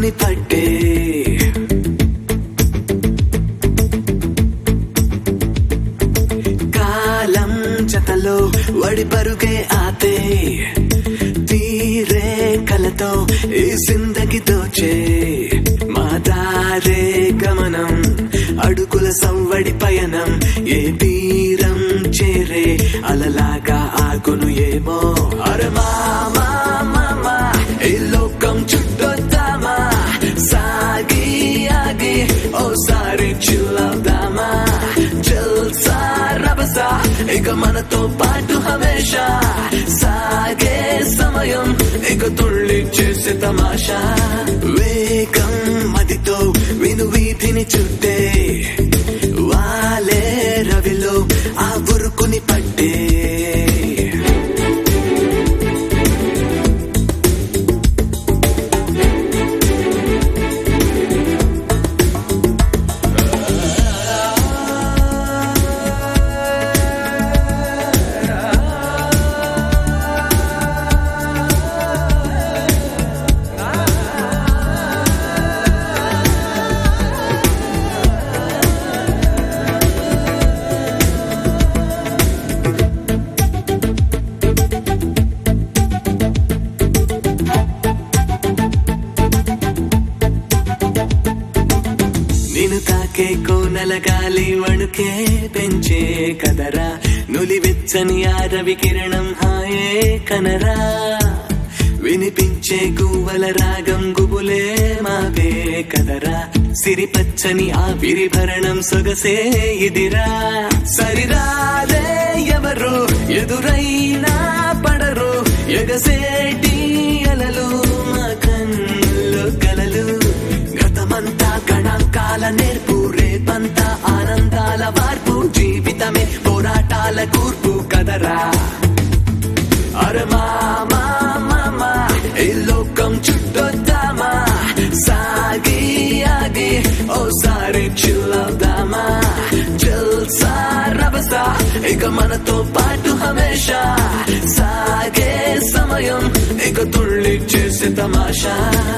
ఉరుకుని పట్టే కాలం జతలో వడి పరుగే ఆతే తీరే కలతో ఈ సిందకి దోచే మా దారే గమనం అడుగుల సవ్వడి పయనం ఏ తీరం చేరే అలలాగా ఆగును ఏమో అరే మామా మామా ఈ లోకం చుట్టొద్దామా సాగి ఆగి ఓసారి చిల్లవుదామా జల్సా రభసా ఇక మనతో పాటు హమేషా సాగే సమయం ఇక తుళ్ళి చేసే తమాషా వేగం మదితో విను వీధిని చుట్టే వాలే రవిలో ఆ ఉరుకుని పట్టే నిన్ను తాకే కోనల గాలి వణుకే పెంచే కదరా నులివెచ్చని ఆరవి కిరణం హాయే కనరా వినిపించే గువ్వల రాగం గుబులే మావే కదరా సిరిపచ్చని ఆ విరిభరణం సొగసే ఇదిరా సరిరాదే ఎవరు ఎదురైనా పడరు ఎగసేటి అలలు మా కన్నులు కలలు గతమంతా గణాంకాల నేర్పు రేపంతా ఆనందాల వార్పు జీవితమే పోరాటాల కూర్పు కదరా అరే మామా మామా ఈ లోకం చుట్టొద్దామా సాగి ఆగి ఓసారి చిల్లవుదామా జల్సా రభసా ఇక మనతో పాటు హమేషా సాగే సమయం ఇక తుళ్ళి చేసే తమాషా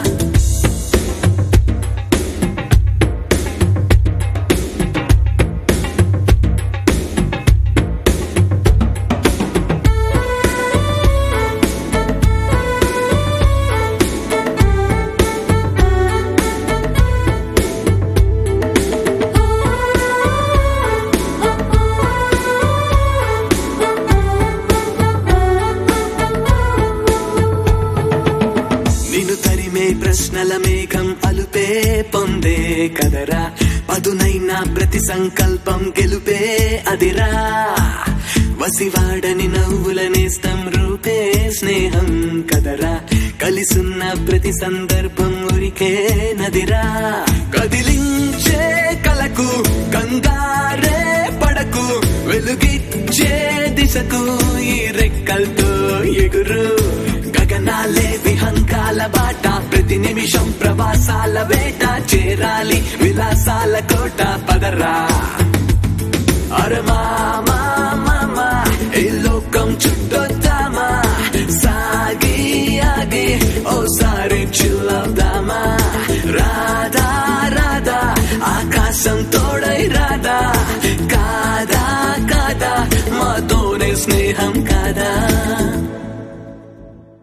నిన్ను తరిమే ప్రశ్నల మేఘం అలుపే పొందే కదరా పదునైన ప్రతి సంకల్పం గెలుపే అదిరా వసివాడని నవ్వుల నేస్తం రూపే స్నేహం కదరా కలిసున్న ప్రతి సందర్భం ఉరికే నదిరా కదిలించే కలకు కంగారే పడకు వెలుగిచ్చే దిశకు ఈ రెక్కలతో ఎగురు గగనాలే విహంకాల బాట ప్రతి నిమిషం ప్రవాసాల వేట చేరాలి విలాసాల కోట పదరా అరే మామా మామా ఈ లోకం చుట్టొద్దామా సాగి ఆగి ఓసారి చిల్లవుదామా రాధా రాధా ఆకాశం తోడై రాధా కాదా కాదా మాతోనే స్నేహం కాదా